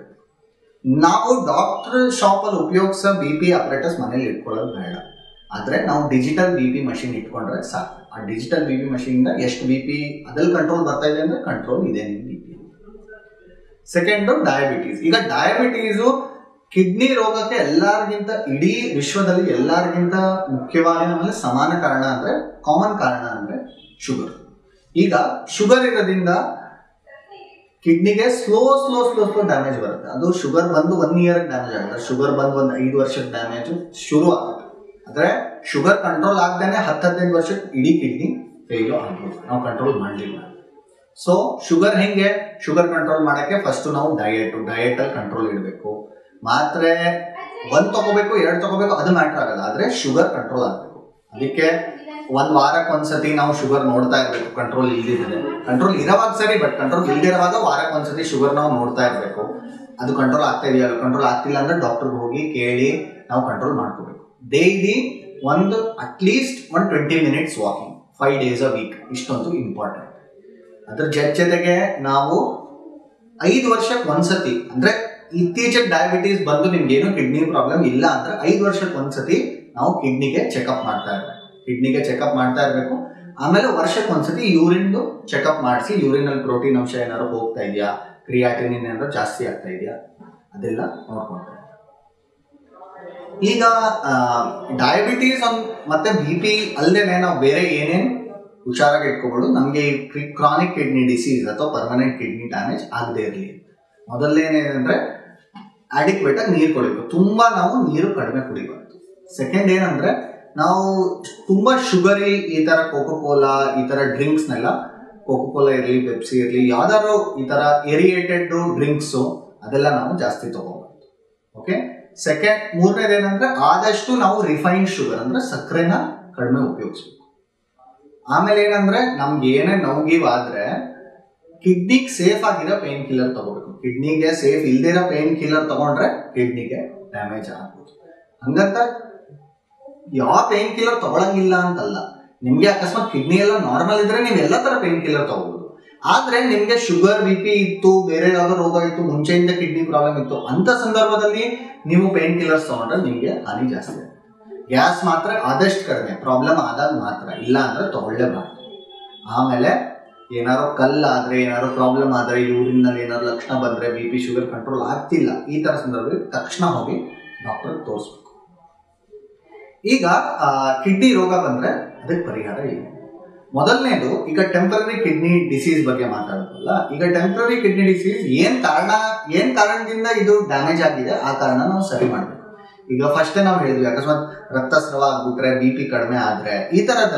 ನಾವು ಡಾಕ್ಟರ್ ಶಾಪಲ್ಲಿ ಉಪಯೋಗಿಸೋ ಬಿ ಪಿ ಅಪರೇಟಸ್ ಮನೇಲಿ ಇಟ್ಕೊಳ್ಳೋದು ಬೇಡ ಆದ್ರೆ ನಾವು ಡಿಜಿಟಲ್ ಬಿ ಪಿ ಮಷಿನ್ ಇಟ್ಕೊಂಡ್ರೆ ಸಾಕು ಆ ಡಿಜಿಟಲ್ ಬಿ ಪಿ ಮಷಿನ್ ಎಷ್ಟು ಬಿ ಪಿ ಅದ್ರಲ್ಲಿ ಕಂಟ್ರೋಲ್ ಬರ್ತಾ ಇದೆ ಅಂದ್ರೆ ಕಂಟ್ರೋಲ್ ಇದೆ ನಿಮ್ಮ ಬಿ ಪಿ ಸೆಕೆಂಡು ಡಯಾಬಿಟೀಸ್ ಈಗ ಡಯಾಬಿಟೀಸು ಕಿಡ್ನಿ ರೋಗಕ್ಕೆ ಎಲ್ಲರಿಗಿಂತ ಇಡೀ ವಿಶ್ವದಲ್ಲಿ ಎಲ್ಲರಿಗಿಂತ ಮುಖ್ಯವಾಗಿ ನಮ್ಮಲ್ಲಿ ಸಮಾನ ಕಾರಣ ಅಂದ್ರೆ ಕಾಮನ್ ಕಾರಣ ಅಂದ್ರೆ ಶುಗರ್ ಈಗ ಶುಗರ್ ಇರೋದ್ರಿಂದ ಕಿಡ್ನಿಗೆ slow slow slow slow damage ಬರುತ್ತೆ ಅದು ಶುಗರ್ ಬಂದು ಒನ್ ಇಯರ್ ಡ್ಯಾಮೇಜ್ ಆಗುತ್ತೆ ಶುಗರ್ ಬಂದು ಒಂದು ಐದು ವರ್ಷದ ಡ್ಯಾಮೇಜ್ ಶುರು ಆಗುತ್ತೆ ಅಂದ್ರೆ ಶುಗರ್ ಕಂಟ್ರೋಲ್ ಆಗ್ದೇನೆ ಹತ್ತು ಹದಿನೈದು ವರ್ಷಕ್ಕೆ ಇಡೀ ಕಿಡ್ನಿ ಫೇಲ್ ಆಗ್ಬೋದು ನಾವು ಕಂಟ್ರೋಲ್ ಮಾಡಲಿಲ್ಲ ಸೊ ಶುಗರ್ ಹೆಂಗೆ ಶುಗರ್ ಕಂಟ್ರೋಲ್ ಮಾಡಕ್ಕೆ ಫಸ್ಟ್ ನಾವು ಡಯಟ್ ಡಯಟ್ ಅಲ್ಲಿ ಕಂಟ್ರೋಲ್ ಇಡಬೇಕು ಮಾತ್ರೆ ಒಂದ್ ತಗೋಬೇಕು ಎರಡು ತಗೋಬೇಕು ಅದು ಮ್ಯಾಟ್ರ್ ಆಗಲ್ಲ ಆದ್ರೆ ಶುಗರ್ ಕಂಟ್ರೋಲ್ ಆಗಬೇಕು ಅದಕ್ಕೆ ಒಂದ್ ವಾರಕ್ಕೆ ಒಂದ್ಸತಿ ನಾವು ಶುಗರ್ ನೋಡ್ತಾ ಇರ್ಬೇಕು ಕಂಟ್ರೋಲ್ ಇಲ್ದಿದ್ರೆ ಕಂಟ್ರೋಲ್ ಇರೋವಾಗ ಸರಿ ಬಟ್ ಕಂಟ್ರೋಲ್ ಇಲ್ದಿರೋವಾಗ ವಾರಕ್ಕೆ ಒಂದ್ಸತಿ ಶುಗರ್ ನಾವು ನೋಡ್ತಾ ಇರ್ಬೇಕು ಅದು ಕಂಟ್ರೋಲ್ ಆಗ್ತಾ ಇದೆಯಲ್ಲ ಕಂಟ್ರೋಲ್ ಆಗ್ತಿಲ್ಲ ಅಂದ್ರೆ ಡಾಕ್ಟರ್ಗೆ ಹೋಗಿ ಕೇಳಿ ನಾವು ಕಂಟ್ರೋಲ್ ಮಾಡ್ಕೋಬೇಕು ಡೈಲಿ ಒಂದು at least one twenty minutes walking five days a week ಇಷ್ಟೊಂದು ಇಂಪಾರ್ಟೆಂಟ್ ಅದ್ರ ಜೊತೆ ಜೊತೆಗೆ ನಾವು ಐದು ವರ್ಷಕ್ಕೆ ಒಂದ್ಸತಿ ಅಂದ್ರೆ ಇತ್ತೀಚೆಗೆ ಡಯಾಬಿಟೀಸ್ ಬಂದು ನಿಮ್ಗೆ ಏನು ಕಿಡ್ನಿ ಪ್ರಾಬ್ಲಮ್ ಇಲ್ಲ ಅಂದ್ರೆ ಐದು ವರ್ಷಕ್ಕೆ ಒಂದ್ಸತಿ ನಾವು ಕಿಡ್ನಿಗೆ ಚೆಕಪ್ ಮಾಡ್ತಾ ಇರ್ಬೇಕು ಕಿಡ್ನಿಗೆ ಚೆಕಪ್ ಮಾಡ್ತಾ ಇರಬೇಕು ಆಮೇಲೆ ವರ್ಷಕ್ಕೆ ಒಂದ್ಸತಿ ಯೂರಿನ್ದು ಚೆಕಪ್ ಮಾಡಿಸಿ ಯೂರಿನ್ ಅಲ್ಲಿ ಪ್ರೋಟೀನ್ ಅಂಶ ಏನಾದ್ರು ಹೋಗ್ತಾ ಇದೆಯಾ ಕ್ರಿಯಾಟಿನ್ ಏನಾದ್ರು ಜಾಸ್ತಿ ಆಗ್ತಾ ಇದೆಯಾ ಅದೆಲ್ಲ ನೋಡ್ಕೊಂತಾರೆ ಈಗ ಡಯಾಬಿಟೀಸ್ ಮತ್ತೆ ಬಿ ಪಿ ಅಲ್ಲದೆ ನಾವು ಬೇರೆ ಏನೇನು ಹುಷಾರಾಗಿ ಇಟ್ಕೋಬಹುದು ನಮಗೆ ಕ್ರಾನಿಕ್ ಕಿಡ್ನಿ ಡಿಸೀಸ್ ಅಥವಾ ಪರ್ಮನೆಂಟ್ ಕಿಡ್ನಿ ಡ್ಯಾಮೇಜ್ ಆಗದೆ ಇರಲಿ ಮೊದಲನೇನೇನಂದ್ರೆ ಅಡಿಕ್ವೇಟ್ ಆಗಿ ನೀರು ಕುಡಿಬೇಕು ತುಂಬಾ ನಾವು ನೀರು ಕಡಿಮೆ ಕುಡಿಬಾರ್ದು ಸೆಕೆಂಡ್ ಏನಂದ್ರೆ ನಾವು ತುಂಬಾ ಶುಗರಿ ಈ ತರ ಕೋಕೋ ಕೋಲಾ ಈ ತರ ಡ್ರಿಂಕ್ಸ್ನೆಲ್ಲ ಕೋಕೋ ಕೋಲಾ ಇರಲಿ ಪೆಪ್ಸಿ ಇರಲಿ ಯಾವ್ದಾದ್ರು ಈ ತರ ಏರಿಯೇಟೆಡ್ ಡ್ರಿಂಕ್ಸು ಅದೆಲ್ಲ ನಾವು ಜಾಸ್ತಿ ತಗೋಬಾರ್ದು ಓಕೆ ಸೆಕೆಂಡ್ ಮೂರನೇದು ಏನಂದ್ರೆ ಆದಷ್ಟು ನಾವು ರಿಫೈನ್ಡ್ ಶುಗರ್ ಅಂದ್ರೆ ಸಕ್ಕರೆನ ಕಡಿಮೆ ಉಪಯೋಗಿಸ್ಬೇಕು ಆಮೇಲೆ ಏನಂದ್ರೆ ನಮ್ಗೆ ಏನೇ ನೋವು ಆದ್ರೆ ಕಿಡ್ನಿಗೆ ಸೇಫ್ ಆಗಿರೋ ಪೇನ್ ಕಿಲ್ಲರ್ ತಗೋಬೇಕು ಕಿಡ್ನಿಗೆ ಸೇಫ್ ಇಲ್ದಿರೋ ಪೇನ್ ಕಿಲ್ಲರ್ ತಗೊಂಡ್ರೆ ಕಿಡ್ನಿಗೆ ಡ್ಯಾಮೇಜ್ ಆಗ್ಬೋದು ಹಂಗಂತ ಯಾವ ಪೇನ್ ಕಿಲ್ಲರ್ ತಗೊಳಂಗಿಲ್ಲ ಅಂತಲ್ಲ ನಿಮ್ಗೆ ಅಕಸ್ಮಾತ್ ಕಿಡ್ನಿ ಎಲ್ಲ ನಾರ್ಮಲ್ ಇದ್ರೆ ನೀವು ಎಲ್ಲ ತರ ಪೇನ್ ಕಿಲ್ಲರ್ ತಗೋಬಹುದು ಆದ್ರೆ ನಿಮ್ಗೆ ಶುಗರ್ ಬಿ ಪಿ ಇತ್ತು ಬೇರೆ ಯಾವ್ದೋ ರೋಗ ಇತ್ತು ಮುಂಚೆಯಿಂದ ಕಿಡ್ನಿ ಪ್ರಾಬ್ಲಮ್ ಇತ್ತು ಅಂತ ಸಂದರ್ಭದಲ್ಲಿ ನೀವು ಪೇನ್ ಕಿಲ್ಲರ್ಸ್ ತಗೊಂಡ್ರೆ ನಿಮ್ಗೆ ಹಾನಿ ಜಾಸ್ತಿ ಆಗುತ್ತೆ ಗ್ಯಾಸ್ ಮಾತ್ರ ಆದಷ್ಟು ಕಡಿಮೆ ಪ್ರಾಬ್ಲಮ್ ಆದಾಗ ಮಾತ್ರ ಇಲ್ಲ ಅಂದ್ರೆ ತಗೊಳ್ಳೇಬಾರ್ದು ಆಮೇಲೆ ಏನಾದ್ರು ಕಲ್ಲಾದ್ರೆ ಏನಾದ್ರು ಪ್ರಾಬ್ಲಮ್ ಆದ್ರೆ ಯೂರಿನ್ನಲ್ಲಿ ಏನಾದ್ರು ಲಕ್ಷಣ ಬಂದ್ರೆ ಬಿ ಪಿ ಶುಗರ್ ಕಂಟ್ರೋಲ್ ಆಗ್ತಿಲ್ಲ ಈ ತರ ಸಂದರ್ಭದಲ್ಲಿ ತಕ್ಷಣ ಹೋಗಿ ಡಾಕ್ಟರ್ ತೋರಿಸ್ಬೇಕು ಈಗ ಕಿಡ್ನಿ ರೋಗ ಬಂದ್ರೆ ಅದಕ್ಕೆ ಪರಿಹಾರ ಏನು ಮೊದಲನೇದು ಈಗ ಟೆಂಪರರಿ ಕಿಡ್ನಿ ಡಿಸೀಸ್ ಬಗ್ಗೆ ಮಾತಾಡೋದಲ್ಲ ಈಗ ಟೆಂಪರರಿ ಕಿಡ್ನಿ ಡಿಸೀಸ್ ಏನ್ ಕಾರಣ ಏನ್ ಕಾರಣದಿಂದ ಇದು ಡ್ಯಾಮೇಜ್ ಆಗಿದೆ ಆ ಕಾರಣ ನಾವು ಸರಿ ಮಾಡ್ಬೇಕು ಈಗ ಫಸ್ಟ್ ನಾವು ಹೇಳಿದ್ವಿ ಅಕಸ್ಮಾತ್ ರಕ್ತಸ್ರಾವ ಆಗ್ಬಿಟ್ರೆ ಬಿ ಪಿ ಕಡಿಮೆ ಆದ್ರೆ ಈ ತರದಲ್ಲಿ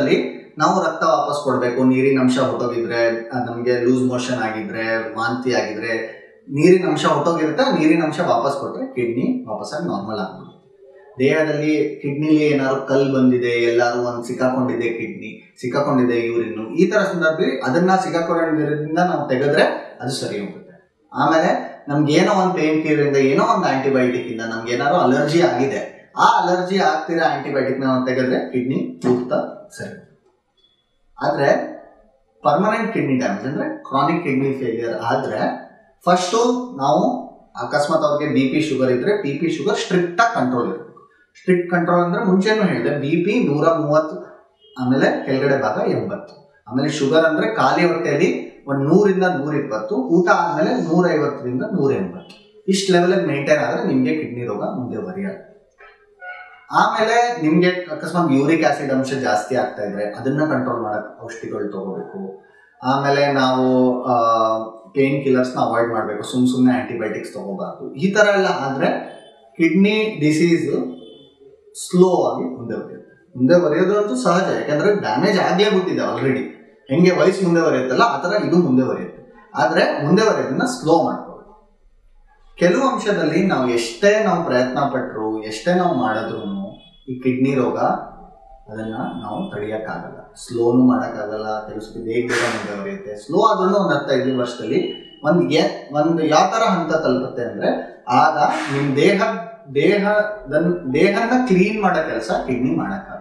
ನಾವು ರಕ್ತ ವಾಪಸ್ ಕೊಡಬೇಕು ನೀರಿನ ಅಂಶ ಹೊಟ್ಟೋಗಿದ್ರೆ ನಮಗೆ ಲೂಸ್ ಮೋಷನ್ ಆಗಿದ್ರೆ ವಾಂತಿ ಆಗಿದ್ರೆ ನೀರಿನ ಅಂಶ ಹೊಟ್ಟೋಗಿರುತ್ತೆ ಆ ನೀರಿನ ಅಂಶ ವಾಪಸ್ ಕೊಟ್ಟರೆ ಕಿಡ್ನಿ ವಾಪಸ್ಸಾಗಿ ನಾರ್ಮಲ್ ಆಗ್ಬೋದು ದೇಹದಲ್ಲಿ ಕಿಡ್ನಿಲಿ ಏನಾದ್ರು ಕಲ್ ಬಂದಿದೆ ಎಲ್ಲಾರು ಒಂದು ಸಿಕ್ಕಾಕೊಂಡಿದೆ ಕಿಡ್ನಿ ಸಿಕ್ಕಾಕೊಂಡಿದೆ ಯೂರಿನ್ ಈ ತರ ಸಂದರ್ಭದಲ್ಲಿ ಅದನ್ನ ಸಿಕ್ಕಾಕೊಂಡಿರೋದ್ರಿಂದ ನಾವು ತೆಗೆದ್ರೆ ಅದು ಸರಿ ಹೋಗುತ್ತೆ ಆಮೇಲೆ ನಮ್ಗೆ ಏನೋ ಒಂದು ಪೇನ್ ಕಿಲ್ಲರ್ ಇಂದ ಏನೋ ಒಂದು ಆಂಟಿಬಯೋಟಿಕ್ ಇಂದ ನಮ್ಗೆ ಏನಾದ್ರು ಅಲರ್ಜಿ ಆಗಿದೆ ಆ ಅಲರ್ಜಿ ಆಗ್ತಿರೋ ಆಂಟಿಬಯೋಟಿಕ್ ನಾವು ತೆಗೆದ್ರೆ ಕಿಡ್ನಿ ಸೂಕ್ತ ಸರಿ ಆದ್ರೆ ಪರ್ಮನೆಂಟ್ ಕಿಡ್ನಿ ಡ್ಯಾಮೇಜ್ ಅಂದ್ರೆ ಕ್ರಾನಿಕ್ ಕಿಡ್ನಿ ಫೇಲಿಯರ್ ಆದ್ರೆ ಫಸ್ಟು ನಾವು ಅಕಸ್ಮಾತ್ ಅವ್ರಿಗೆ ಬಿ ಪಿ ಶುಗರ್ ಇದ್ರೆ ಬಿ ಪಿ ಶುಗರ್ ಸ್ಟ್ರಿಕ್ಟ್ ಆಗಿ ಕಂಟ್ರೋಲ್ ಇರಬೇಕು ಸ್ಟ್ರಿಕ್ಟ್ ಕಂಟ್ರೋಲ್ ಅಂದ್ರೆ ಮುಂಚೆನೂ ಹೇಳಿದೆ ಬಿ ಪಿ ನೂರ ಮೂವತ್ತು ಆಮೇಲೆ ಕೆಳಗಡೆ ಭಾಗ ಎಂಬತ್ತು ಆಮೇಲೆ ಶುಗರ್ ಅಂದ್ರೆ ಖಾಲಿ ಹೊಟ್ಟೆಯಲ್ಲಿ ಒಂದು ನೂರಿಂದ ನೂರ ಇಪ್ಪತ್ತು ಊಟ ಆದ್ಮೇಲೆ ನೂರ ಐವತ್ತರಿಂದ ನೂರ ಎಂಬತ್ತು ಇಷ್ಟು ಲೆವೆಲ್ ಮೇಂಟೈನ್ ಆದ್ರೆ ನಿಮ್ಗೆ ಕಿಡ್ನಿ ರೋಗ ಮುಂದೆ ಬರೆಯಲ್ಲ ಆಮೇಲೆ ನಿಮ್ಗೆ ಅಕಸ್ಮಾತ್ ಯೂರಿಕ್ ಆಸಿಡ್ ಅಂಶ ಜಾಸ್ತಿ ಆಗ್ತಾ ಇದ್ರೆ ಅದನ್ನ ಕಂಟ್ರೋಲ್ ಮಾಡಕ್ ಔಷಧಿಗಳು ತಗೋಬೇಕು ಆಮೇಲೆ ನಾವು ಪೇನ್ ಕಿಲ್ಲರ್ಸ್ನ ಅವಾಯ್ಡ್ ಮಾಡಬೇಕು ಸುಮ್ ಸುಮ್ಮನೆ ಆಂಟಿಬಯೋಟಿಕ್ಸ್ ತಗೋಬಾರ್ದು ಈ ತರ ಎಲ್ಲ ಆದ್ರೆ ಕಿಡ್ನಿ ಡಿಸೀಸ್ ಸ್ಲೋ ಆಗಿ ಮುಂದೆ ಬರೆಯುತ್ತೆ ಮುಂದೆ ಬರೆಯೋದು ಅಂತೂ ಸಹಜ ಯಾಕಂದ್ರೆ ಡ್ಯಾಮೇಜ್ ಆಗ್ಲೇ ಬಿಟ್ಟಿದೆ ಆಲ್ರೆಡಿ ಹೆಂಗೆ ವಯಸ್ಸು ಮುಂದೆ ಬರೆಯುತ್ತಲ್ಲ ಆ ಥರ ಇದು ಮುಂದೆ ಬರೆಯುತ್ತೆ ಆದ್ರೆ ಮುಂದೆ ಬರೆಯೋದನ್ನ ಸ್ಲೋ ಮಾಡ್ಕೋಬೇಕು ಕೆಲವು ಅಂಶದಲ್ಲಿ ನಾವು ಎಷ್ಟೇ ನಾವು ಪ್ರಯತ್ನ ಪಟ್ಟರು ಎಷ್ಟೇ ನಾವು ಮಾಡಿದ್ರು ಈ ಕಿಡ್ನಿ ರೋಗ ಅದನ್ನ ನಾವು ತಡೆಯೋಕ್ಕಾಗಲ್ಲ ಸ್ಲೋನು ಮಾಡೋಕ್ಕಾಗಲ್ಲ ಕೆಲವು ಸತಿ ಬೇಗ ಬೇಗ ಮುಂದೆ ಬರೆಯುತ್ತೆ ಸ್ಲೋ ಆದ್ರೂ ಒಂದು ಹತ್ತೈದು ವರ್ಷದಲ್ಲಿ ಒಂದು ಎ ಒಂದು ಯಾವ ಥರ ಹಂತ ತಲುಪುತ್ತೆ ಅಂದ್ರೆ ಆಗ ನಿಮ್ಮ ದೇಹ ದೇಹದ ದೇಹನ ಕ್ಲೀನ್ ಮಾಡೋ ಕೆಲಸ ಕಿಡ್ನಿ ಮಾಡೋಕ್ಕಾಗಲ್ಲ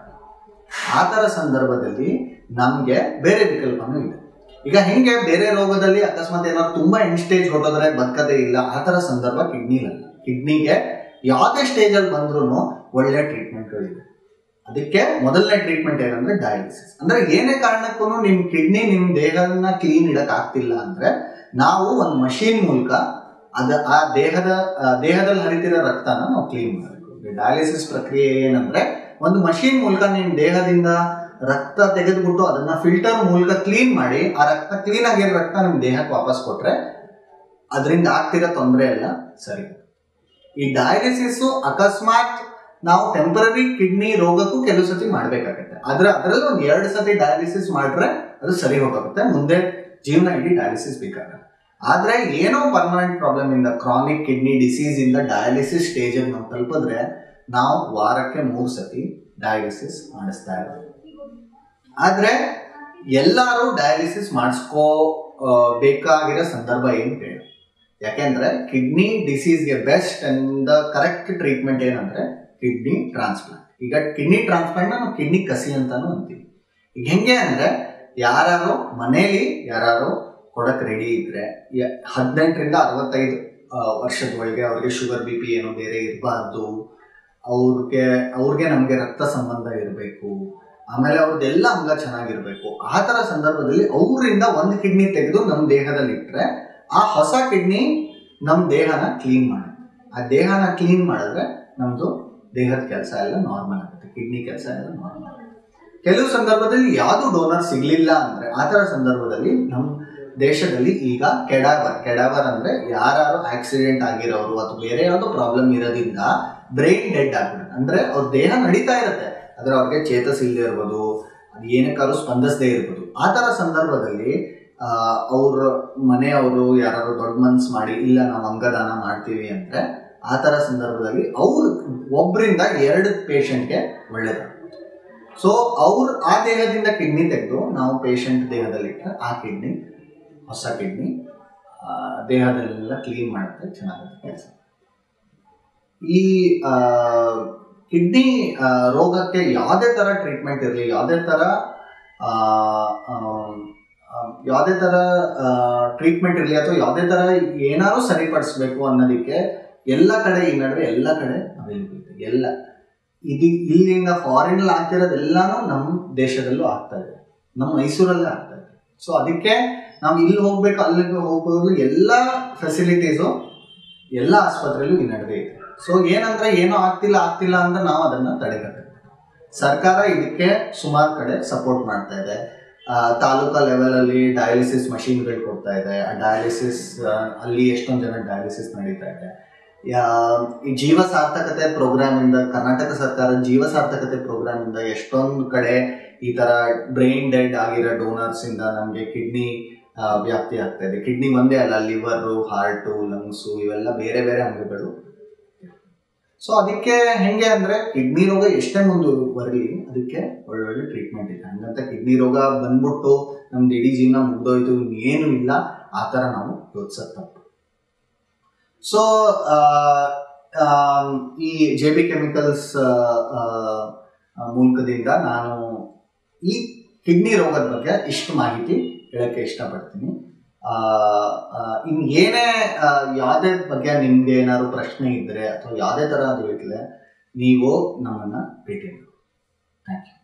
ಆ ಥರ ಸಂದರ್ಭದಲ್ಲಿ ನಮಗೆ ಬೇರೆ ವಿಕಲ್ಪನೂ ಇದೆ ಈಗ ಹೆಂಗೆ ಬೇರೆ ರೋಗದಲ್ಲಿ ಅಕಸ್ಮಾತ್ ಏನಾದ್ರು ತುಂಬಾ ಎಂಡ್ ಸ್ಟೇಜ್ ಹೊಟ್ಟೋದ್ರೆ ಬದುಕದೇ ಇಲ್ಲ ಆ ಥರ ಸಂದರ್ಭ ಕಿಡ್ನಿಲಲ್ಲ ಕಿಡ್ನಿಗೆ ಯಾವುದೇ ಸ್ಟೇಜಲ್ಲಿ ಬಂದ್ರೂ ಒಳ್ಳೆ ಟ್ರೀಟ್ಮೆಂಟ್ಗಳಿದೆ ಅದಕ್ಕೆ ಮೊದಲನೇ ಟ್ರೀಟ್ಮೆಂಟ್ ಏನಂದ್ರೆ ಡಯಾಲಿಸಿಸ್ ಅಂದ್ರೆ ಏನೇ ಕಾರಣಕ್ಕೂ ನಿಮ್ ಕಿಡ್ನಿ ನಿಮ್ ದೇಹನ ಕ್ಲೀನ್ ಇಡಕ್ ಆಗ್ತಿಲ್ಲ ಅಂದ್ರೆ ನಾವು ಒಂದು ಮಷೀನ್ ಮೂಲಕ ಅದ ಆ ದೇಹದ ಆ ದೇಹದಲ್ಲಿ ಹರಿತಿರೋ ರಕ್ತನ ನಾವು ಕ್ಲೀನ್ ಮಾಡಬೇಕು ಡಯಾಲಿಸಿಸ್ ಪ್ರಕ್ರಿಯೆ ಏನಂದ್ರೆ ಒಂದು ಮಷೀನ್ ಮೂಲಕ ನಿಮ್ ದೇಹದಿಂದ ರಕ್ತ ತೆಗೆದುಬಿಟ್ಟು ಅದನ್ನ ಫಿಲ್ಟರ್ ಮೂಲಕ ಕ್ಲೀನ್ ಮಾಡಿ ಆ ರಕ್ತ ಕ್ಲೀನ್ ಆಗಿರೋ ರಕ್ತ ನಿಮ್ ದೇಹಕ್ಕೆ ವಾಪಸ್ ಕೊಟ್ರೆ ಅದರಿಂದ ಆಗ್ತಿರೋ ತೊಂದರೆ ಎಲ್ಲ ಸರಿ ಈ ಡಯಾಲಿಸಿಸ್ ಅಕಸ್ಮಾತ್ ನಾವು ಟೆಂಪರರಿ ಕಿಡ್ನಿ ರೋಗಕ್ಕೂ ಕೆಲವು ಸತಿ ಮಾಡ್ಬೇಕಾಗತ್ತೆ ಆದ್ರೆ ಅದರಲ್ಲಿ ಒಂದು ಎರಡು ಸತಿ ಡಯಾಲಿಸಿಸ್ ಮಾಡಿದ್ರೆ ಅದು ಸರಿ ಹೋಗುತ್ತೆ ಮುಂದೆ ಜೀವನ ಇಡೀ ಡಯಾಲಿಸಿಸ್ ಬೇಕಾಗಲ್ಲ ಆದ್ರೆ ಏನೋ ಪರ್ಮನೆಂಟ್ ಪ್ರಾಬ್ಲಮ್ ಇಂದ ಕ್ರಾನಿಕ್ ಕಿಡ್ನಿ ಡಿಸೀಸ್ ಇಂದ ಡಯಾಲಿಸಿಸ್ ಸ್ಟೇಜ್ ನಾವು ತಲುಪಿದ್ರೆ ನಾವು ವಾರಕ್ಕೆ ಮೂರು ಸತಿ ಡಯಾಲಿಸಿಸ್ ಮಾಡಿಸ್ತಾ ಇರೋದು ಆದ್ರೆ ಎಲ್ಲರೂ ಡಯಾಲಿಸಿಸ್ ಮಾಡಿಸ್ಕೋ ಆ, ಬೇಕಾಗಿರೋ ಸಂದರ್ಭ ಏನು ಬೇಡ ಯಾಕೆಂದ್ರೆ ಕಿಡ್ನಿ ಡಿಸೀಸ್ಗೆ ಬೆಸ್ಟ್ ಅಂಡ್ ಕರೆಕ್ಟ್ ಟ್ರೀಟ್ಮೆಂಟ್ ಏನಂದ್ರೆ ಕಿಡ್ನಿ ಟ್ರಾನ್ಸ್ಪ್ಲಾಂಟ್ ಈಗ ಕಿಡ್ನಿ ಟ್ರಾನ್ಸ್ಪ್ಲಾಂಟ್ ನಾವು ಕಿಡ್ನಿ ಕಸಿ ಅಂತಾನು ಅಂತೀವಿ ಈಗ ಹೆಂಗೆ ಅಂದ್ರೆ ಯಾರು ಮನೇಲಿ ಯಾರು ಕೊಡಕ್ ರೆಡಿ ಇದ್ರೆ ಯ- ಹದಿನೆಂಟರಿಂದ ಅರವತ್ತೈದು ಆ, ವರ್ಷದ ಒಳಗೆ ಅವ್ರಿಗೆ ಶುಗರ್ ಬಿ ಪಿ ಏನೋ ಬೇರೆ ಇರಬಾರ್ದು ಅವ್ರಿಗೆ ಅವ್ರಿಗೆ ನಮಗೆ ರಕ್ತ ಸಂಬಂಧ ಇರಬೇಕು ಆಮೇಲೆ ಅವ್ರದ್ದೆಲ್ಲ ಅಂಗ ಚೆನ್ನಾಗಿರ್ಬೇಕು ಆ ಥರ ಸಂದರ್ಭದಲ್ಲಿ ಅವರಿಂದ ಒಂದು ಕಿಡ್ನಿ ತೆಗೆದು ನಮ್ಮ ದೇಹದಲ್ಲಿ ಇಟ್ಟರೆ ಆ ಹೊಸ ಕಿಡ್ನಿ ನಮ್ಮ ದೇಹನ ಕ್ಲೀನ್ ಮಾಡುತ್ತೆ ಆ ದೇಹನ ಕ್ಲೀನ್ ಮಾಡಿದ್ರೆ ನಮ್ಮದು ದೇಹದ ಕೆಲಸ ಎಲ್ಲ ನಾರ್ಮಲ್ ಆಗುತ್ತೆ ಕಿಡ್ನಿ ಕೆಲಸ ಎಲ್ಲ ನಾರ್ಮಲ್ ಆಗುತ್ತೆ ಕೆಲವು ಸಂದರ್ಭದಲ್ಲಿ ಯಾವುದು ಡೋನರ್ ಸಿಗ್ಲಿಲ್ಲ ಅಂದ್ರೆ ಆ ಥರ ಸಂದರ್ಭದಲ್ಲಿ ನಮ್ಮ ದೇಶದಲ್ಲಿ ಈಗ ಕೆಡಾವರ್ ಕೆಡಾವರ್ ಅಂದ್ರೆ ಯಾರು ಆಕ್ಸಿಡೆಂಟ್ ಆಗಿರೋರು ಅಥವಾ ಬೇರೆ ಯಾವುದೋ ಪ್ರಾಬ್ಲಮ್ ಇರೋದ್ರಿಂದ ಬ್ರೈನ್ ಡೆಡ್ ಆಗ್ಬಿಡುತ್ತೆ ಅಂದ್ರೆ ಅವ್ರ ದೇಹ ನಡೀತಾ ಇರುತ್ತೆ ಆದ್ರೆ ಅವ್ರಿಗೆ ಚೇತಸ್ ಇಲ್ಲದೆ ಇರ್ಬೋದು ಅದು ಏನಕ್ಕಾದ್ರೂ ಸ್ಪಂದಿಸದೇ ಇರ್ಬೋದು ಆ ಥರ ಸಂದರ್ಭದಲ್ಲಿ ಅವ್ರ ಮನೆಯವರು ಯಾರು ದೊಡ್ಡ ಮನ್ಸ್ ಮಾಡಿ ಇಲ್ಲ ನಾವು ಅಂಗದಾನ ಮಾಡ್ತೀವಿ ಅಂದ್ರೆ ಆ ಥರ ಸಂದರ್ಭದಲ್ಲಿ ಅವ್ರು ಒಬ್ಬರಿಂದ ಎರಡು ಪೇಷಂಟ್ಗೆ ಒಳ್ಳೇದಾಗುತ್ತೆ ಸೊ ಅವ್ರು ಆ ದೇಹದಿಂದ ಕಿಡ್ನಿ ತೆಗೆದು ನಾವು ಪೇಷಂಟ್ ದೇಹದಲ್ಲಿಟ್ಟರೆ ಆ ಕಿಡ್ನಿ ಹೊಸ ಕಿಡ್ನಿ ದೇಹದಲ್ಲೆಲ್ಲ ಕ್ಲೀನ್ ಮಾಡುತ್ತೆ ಚೆನ್ನಾಗುತ್ತೆ ಕೆಲಸ ಈ ಕಿಡ್ನಿ ರೋಗಕ್ಕೆ ಯಾವುದೇ ಥರ ಟ್ರೀಟ್ಮೆಂಟ್ ಇರಲಿ ಯಾವುದೇ ಥರ ಆ, ಆ, ಆ, ಯಾವುದೇ ಥರ ಟ್ರೀಟ್ಮೆಂಟ್ ಇರಲಿ ಅಥವಾ ಯಾವುದೇ ಥರ ಏನಾದ್ರು ಸರಿಪಡಿಸ್ಬೇಕು ಅನ್ನೋದಕ್ಕೆ ಎಲ್ಲ ಕಡೆ ಈ ನಡುವೆ ಎಲ್ಲ ಕಡೆ ಅವೈಲೇಬಲ್ ಇದೆ ಎಲ್ಲ ಇದು ಇಲ್ಲಿಂದ ಫಾರಿನಲ್ಲಿ ಆಗ್ತಿರೋದೆಲ್ಲಾನು ನಮ್ಮ ದೇಶದಲ್ಲೂ ಆಗ್ತಾ ಇದೆ ನಮ್ಮ ಮೈಸೂರಲ್ಲೇ ಆಗ್ತಾ ಇದೆ ಸೊ ಅದಕ್ಕೆ ನಾವು ಇಲ್ಲಿ ಹೋಗ್ಬೇಕು ಅಲ್ಲಿಗೆ ಹೋಗ್ಬೋದು ಎಲ್ಲ ಫೆಸಿಲಿಟೀಸು ಎಲ್ಲ ಆಸ್ಪತ್ರೆಯಲ್ಲೂ ಈ ನಡುವೆ ಇದೆ ಸೊ ಏನಂದ್ರೆ ಏನೋ ಆಗ್ತಿಲ್ಲ ಆಗ್ತಿಲ್ಲ ಅಂತ ನಾವು ಅದನ್ನ ತಡೆಗಟ್ಟಬೇಕು ಸರ್ಕಾರ ಇದಕ್ಕೆ ಸುಮಾರು ಕಡೆ ಸಪೋರ್ಟ್ ಮಾಡ್ತಾ ಇದೆ ಆ, ತಾಲೂಕಾ ಲೆವೆಲಲ್ಲಿ ಡಯಾಲಿಸಿಸ್ ಮಷೀನ್ಗಳು ಕೊಡ್ತಾ ಇದೆ ಆ ಡಯಾಲಿಸಿಸ್ ಅಲ್ಲಿ ಎಷ್ಟೊಂದು ಜನ ಡಯಾಲಿಸಿಸ್ ನಡೀತಾ ಇದೆ ಯಾ- ಈ ಜೀವ ಸಾರ್ಥಕತೆ ಪ್ರೋಗ್ರಾಮ್ ಇಂದ ಕರ್ನಾಟಕ ಸರ್ಕಾರ ಜೀವ ಸಾರ್ಥಕತೆ ಪ್ರೋಗ್ರಾಮ್ ಇಂದ ಎಷ್ಟೊಂದು ಕಡೆ ಈ ತರ ಬ್ರೈನ್ ಡೆಡ್ ಆಗಿರೋ ಡೋನರ್ಸ್ ಇಂದ ನಮಗೆ ಕಿಡ್ನಿ ವ್ಯಾಪ್ತಿ ಆಗ್ತಾ ಇದೆ ಕಿಡ್ನಿ ಒಂದೇ ಅಲ್ಲ ಲಿವರು ಹಾರ್ಟು ಲಂಗ್ಸು ಇವೆಲ್ಲ ಬೇರೆ ಬೇರೆ ಅಂಗಗಳು ಸೊ ಅದಕ್ಕೆ ಹೆಂಗೆ ಅಂದ್ರೆ ಕಿಡ್ನಿ ರೋಗ ಎಷ್ಟೇ ಮುಂದುವರಲಿ ಅದಕ್ಕೆ ಒಳ್ಳೊಳ್ಳೆ ಟ್ರೀಟ್ಮೆಂಟ್ ಇದೆ ಹಂಗಂತ ಕಿಡ್ನಿ ರೋಗ ಬಂದ್ಬಿಟ್ಟು ನಮ್ದು ಇಡೀ ಜೀವನ ಮುಗ್ದೋಯ್ತು ಇನ್ನೇನು ಇಲ್ಲ ಆ ಥರ ನಾವು ಯೋಚಿಸೋದು ತಪ್ಪು ಸೊ ಈ ಜೆ ಬಿ ಕೆಮಿಕಲ್ಸ್ ಮೂಲಕದಿಂದ ನಾನು ಈ ಕಿಡ್ನಿ ರೋಗದ ಬಗ್ಗೆ ಇಷ್ಟು ಮಾಹಿತಿ ಹೇಳಕ್ಕೆ ಇಷ್ಟಪಡ್ತೀನಿ ಆ, ಆ, ಇನ್ ಏನೇ ಆ, ಯಾವುದೇ ಬಗ್ಗೆ ನಿಮ್ಗೆ ಏನಾದ್ರು ಪ್ರಶ್ನೆ ಇದ್ರೆ ಅಥವಾ ಯಾವುದೇ ಥರ ಅದು ಇರಲಿ ನೀವು ನಮ್ಮನ್ನ ಭೇಟಿ ಮಾಡಿ ಥ್ಯಾಂಕ್ ಯು